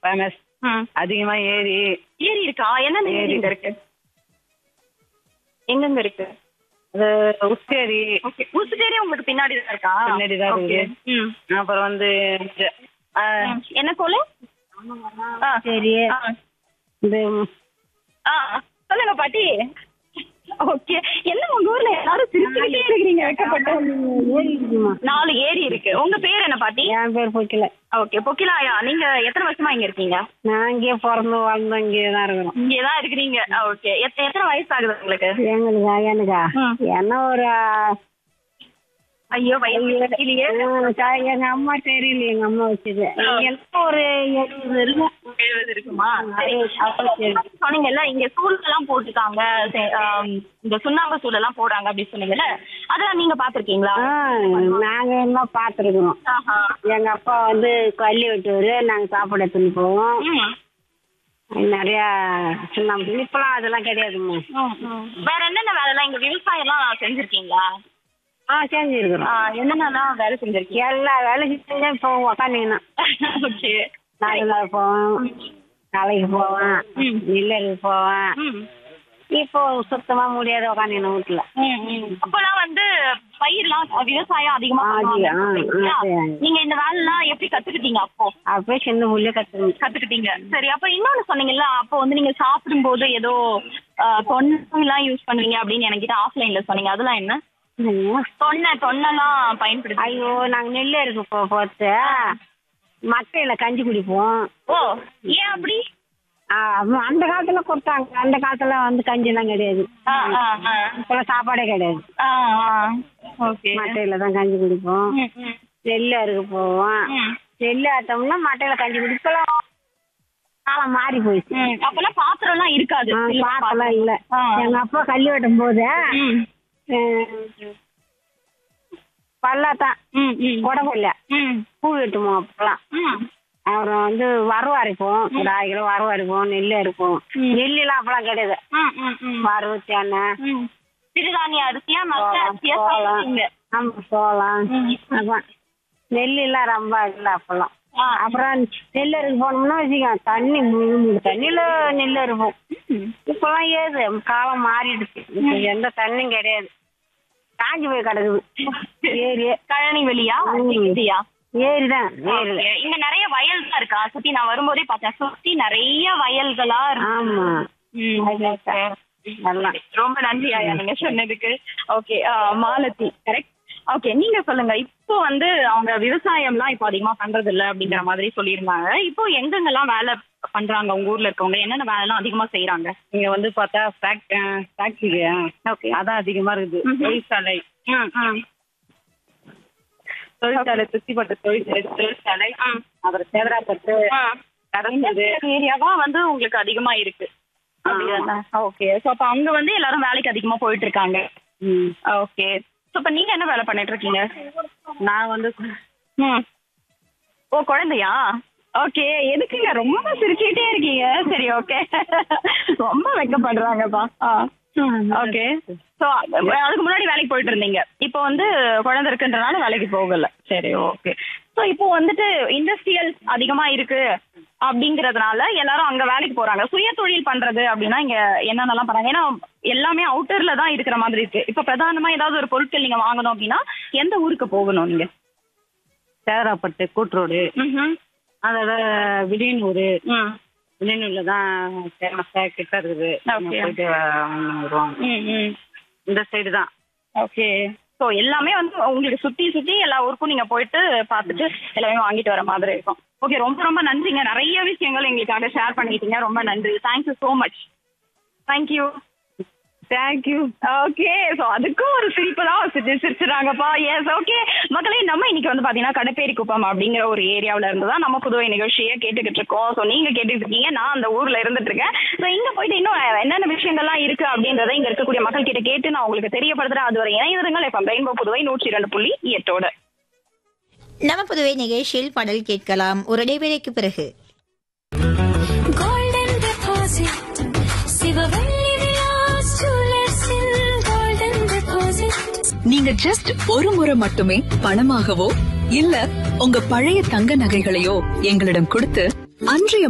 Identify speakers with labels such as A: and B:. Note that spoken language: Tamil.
A: ஃபேமஸ்
B: ம்.
A: அதிகமா ஏரி
B: ஏரி இருக்கா என்னென்ன ஏரி இங்க இருக்கு எங்கெங்க இருக்கு
A: அது உஸ்கேரி
B: ஓகே ஊசுட்டேரி உங்களுக்கு பின்னாடி தான் இருக்கா
A: பின்னாடி தான்
B: Okay.
A: இருக்கு.
B: ம்.
A: அப்புறம் வந்து இந்த, ஆ,
B: ம். என்ன கோலு ஆ.
A: சரி
B: ஆ.
A: இந்த
B: ஆ சொல்லுங்க பாட்டி ஓகே என்ன உங்க ஊர்ல எல்லாரும் சிரிச்சுக்கிட்டே இருக்கிறீங்க வெக்கப்பட்டு
A: ஏரி இருக்குமா
B: நாலு ஏரி இருக்கு உங்க பேர் என்ன பாட்டி
A: என் பேர் பொய்க்கல
B: ஓகே பொக்கிலாயா நீங்க எத்தனை வருஷமா இங்க இருக்கீங்க
A: நான் இங்கே பிறந்து வாழ்ந்தோம் இங்கே தான் இருக்கிறோம்
B: இங்கதான் இருக்கிறீங்க ஓகே எத்தனை வயசு ஆகுது உங்களுக்கு
A: எங்களுக்கா எனக்கா
B: ம்.
A: என்ன ஒரு
B: ஐயோ வயசு இல்லையே
A: எங்களுக்கா எங்க அம்மா தெரியல எங்க அம்மா வச்சது எல்லாம் ஒரு எழுபது இருக்கும்
B: எழுபது இருக்குமா சரி
A: அப்புறம் சரி.
B: சொன்னீங்கல்ல இங்க சூழல் எல்லாம் போட்டுருக்காங்க சே- ஆம், இந்த சுண்ணாம்பு சூழல் எல்லாம் போடுறாங்க அப்படின்னு சொன்னீங்கல்ல அதெல்லாம் நீங்க பாத்திருக்கீங்களா
A: ஆ, நாங்க என்ன பாத்துருக்கோம்
B: ஆஹா.
A: எங்க அப்பா வந்து கள்ளி வெட்டுவாரு நாங்க சாப்பாடு எடுத்துன்னு போவோம்
B: ம்.
A: நிறைய சுண்ணாம்பு இப்பெல்லாம் அதெல்லாம் கிடையாதும்மா
B: ம், ம். வேற என்னென்ன வேலை எல்லாம் இங்க விவசாயம் எல்லாம் செஞ்சிருக்கீங்களா
A: ஆ செஞ்சிருக்கிறோம்
B: ஆ, என்னென்னலாம் வேலை செஞ்சிருக்கீங்க
A: எல்லா வேலையும் செஞ்சா இப்போ உக்காந்தீங்கன்னா
B: ஓகே
A: நாளைக்கு போவேன் நாளைக்கு போவேன்
B: ம்.
A: நெல்லருக்கு போவேன்
B: ம்.
A: இப்போ சுத்தமா முடியாத உக்காந்தீங்கன்னா வீட்டுல
B: ம், ம். அப்பெல்லாம் வந்து பயிர்லாம் விவசாயம் அதிகமா
A: ஆ,
B: பண்ணுவாங்க
A: ஆ, ஆ,
B: இல்லையா?
A: சரி.
B: நீங்க இந்த வேலை எல்லாம் எப்படி கத்துக்கிட்டீங்க அப்போ
A: அப்பவே சின்ன முள்ளே கத்துக்கணும்
B: கத்துக்கிட்டீங்க சரி அப்ப இன்னொன்னு சொன்னீங்கல்ல அப்போ வந்து நீங்க சாப்பிடும் போது ஏதோ தொண்ணெல்லாம் யூஸ் பண்ணுவீங்க அப்படின்னு என்கிட்ட ஆஃப்லைன்ல சொன்னீங்க அதெல்லாம் என்ன தொன்னை தொன்னெல்லாம் பயன்படுத்தி
A: ஐயோ நாங்க நெல்லருக்கு போ போத்து மக்கையில கஞ்சி குடிப்போம்
B: ஓ ஏன் அப்படி
A: ஆ, அப்ப அந்த காலத்துல கொடுத்தாங்க அந்த காலத்துல வந்து கஞ்சி எல்லாம் கிடையாது
B: ஆ, ஆ, ஆ.
A: இப்பெல்லாம் சாப்பாடே கிடையாது
B: ஆ, ஆ. ஓகே
A: மட்டையில தான் கஞ்சி குடிப்போம்
B: ம், ம்,
A: நெல் அறுக்க போவோம்
B: ம்.
A: நெல் அறுத்தோம்னா மட்டையில கஞ்சி குடிப்பலாம் காலம் மாறி போயிடுச்சு
B: ம். அப்பெல்லாம் பாத்திரம் எல்லாம் இருக்காது
A: ஆ,
B: இல்ல,
A: பாத்தெல்லாம் இல்ல
B: ஆ.
A: எங்க அப்பா கல்லி வெட்டும் போது
B: ம்.
A: பல்லாத்தான்
B: ம், ம்.
A: குடம்புல
B: ம்.
A: பூ வெட்டுமோ அப்பெல்லாம்
B: ம்.
A: அப்புறம் வந்து வரவு அரைப்போம் ஒரு ஆறு கிலோ வரவு அரைப்போம் நெல் அரைப்போம்
B: ம்.
A: நெல்லாம் அப்பெல்லாம் கிடையாது
B: ம், ம், ம்.
A: வரவு தேனை
B: ம். சிறுதானிய அரிசியா மத்த
A: சோளம்,
B: அரிசியா
A: சோளம்.
B: சாப்பிட்டீங்க
A: ஆமா சோளம்
B: ம்.
A: அதான் நெல்லாம் ரொம்ப இல்லை அப்பெல்லாம்
B: ஆ.
A: அப்புறம் நெல் அறுக்க போனோம்னா வச்சுக்கோ தண்ணி மூணு மூணு தண்ணியில நெல் அறுப்போம்
B: ம்.
A: இப்பெல்லாம் ஏது காலம் மாறிடுச்சு இப்ப எந்த தண்ணியும் கிடையாது காஞ்சி போய் கிடக்குது ஏரி
B: கழனி வெளியா
A: ம்.
B: இல்லையா
A: ஏரி தான் ஏரி
B: Okay. இங்க நிறைய வயல் தான் இருக்கா சுத்தி நான் வரும்போதே பார்த்தேன் சுத்தி நிறைய வயல்களா இருக்கு
A: ஆமா
B: ம், okay.
A: எல்லாம்
B: ரொம்ப நன்றி ஐயா நீங்க சொன்னதுக்கு ஓகே மாலதி கரெக்ட் ஓகே நீங்க சொல்லுங்க இப்போ வந்து அவங்க விவசாயம்லாம் இப்போ அதிகமா பண்றது இல்ல அப்படிங்கிற மாதிரி சொல்லியிருந்தாங்க இப்போ எங்கெங்கெல்லாம் வேலை பண்றாங்க உங்க ஊர்ல இருக்கவங்க என்னென்ன வேலை எல்லாம் அதிகமா செய்யறாங்க
A: இங்க வந்து பார்த்தா ஃபேக்டரி
B: ஓகே
A: அதான் அதிகமா இருக்குது
B: ம்ஹும்.
A: தொழிற்சாலை
B: ம் ம்
A: தொழிற்சாலை சுத்திப்பட்ட தொழிற்சாலை தொழிற்சாலை அப்புறம் சேதராப்பட்டு கடந்தது
B: ஏரியாவா வந்து உங்களுக்கு அதிகமா இருக்கு ஓகே சோ அப்ப அங்க வந்து எல்லாரும் வேலைக்கு அதிகமா போயிட்டு இருக்காங்க
A: ம்.
B: ஓகே சோ இப்ப நீங்க என்ன வேலை பண்ணிட்டு இருக்கீங்க
A: நான் வந்து
B: ம் ஓ குழந்தையா ஓகே எதுக்குங்க ரொம்ப சிரிச்சுக்கிட்டே இருக்கீங்க சரி ஓகே ரொம்ப வெக்கப்படுறாங்கப்பா ஆ ஓகே சோ அதுக்கு முன்னாடி வேலைக்கு போயிட்டு இருந்தீங்க இப்போ வந்து குழந்தை இருக்குன்றனால வேலைக்கு போகல சரி ஓகே சோ இப்போ வந்துட்டு இண்டஸ்ட்ரியல் அதிகமா இருக்கு அப்படிங்கறதுனால எல்லாரும் அங்க வேலைக்கு போறாங்க சுய தொழில் பண்றது அப்படின்னா இங்க என்னென்னலாம் பண்றாங்க ஏன்னா எல்லாமே அவுட்டர்ல தான் இருக்கிற மாதிரி இருக்கு இப்போ பிரதானமா ஏதாவது ஒரு பொருட்கள் நீங்க வாங்கணும் அப்படின்னா எந்த ஊருக்கு போகணும் நீங்க
A: சேதராப்பட்டு கூட்ரோடு
B: ம்ஹும்.
A: அதோட விடியனூர்
B: ம்
A: விடியனூர்ல தான் ஃபேமஸா கிட்ட இருக்குது
B: Okay.
A: போயிட்டு வாங்கிட்டு வருவோம்
B: ம் ம்
A: இந்த சைடு தான்
B: ஓகே ஸோ எல்லாமே வந்து உங்களுக்கு சுத்தி சுத்தி எல்லா ஊருக்கும் நீங்க போயிட்டு பார்த்துட்டு எல்லாமே வாங்கிட்டு வர மாதிரி இருக்கும் ஓகே ரொம்ப ரொம்ப நன்றிங்க நிறைய விஷயங்கள் எங்களுக்காக ஷேர் பண்ணிட்டீங்க ரொம்ப நன்றி thank you so much thank you thank you okay so அதுக்கும் ஒரு சிரிப்பு தான் சிரிச்சு சிரிச்சுறாங்கப்பா எஸ் ஓகே மக்களே நம்ம இன்னைக்கு வந்து பார்த்தீங்கன்னா கடப்பேரி குப்பம் அப்படிங்கிற ஒரு ஏரியாவில் இருந்து தான் நம்ம புதுவை நிகழ்ச்சியை கேட்டுக்கிட்டு இருக்கோம் ஸோ நீங்கள் கேட்டுட்டு இருக்கீங்க நான் அந்த ஊரில் இருந்துட்டு இருக்கேன் ஸோ இங்கே போயிட்டு இன்னும் என்னென்ன விஷயங்கள்லாம் இருக்கு அப்படின்றத இங்கே இருக்கக்கூடிய மக்கள் கிட்ட கேட்டு நான் உங்களுக்கு தெரியப்படுத்துறேன் அது வரை இணையதங்கள் இப்போ ரெயின்போ புதுவை நூற்றி இரண்டு புள்ளி எட்டோட
C: நம்ம புதுவை நிகழ்ச்சியில் பாடல் கேட்கலாம் ஒரு இடைவேளைக்கு பிறகு
D: Golden deposit. சிவவெள்ளி விலாஸ் ஜுவல்லர்ஸில் golden deposit.
E: நீங்க ஜஸ்ட் ஒரு முறை மட்டுமே பணமாகவோ இல்ல உங்க பழைய தங்க நகைகளையோ எங்களிடம் கொடுத்து அன்றைய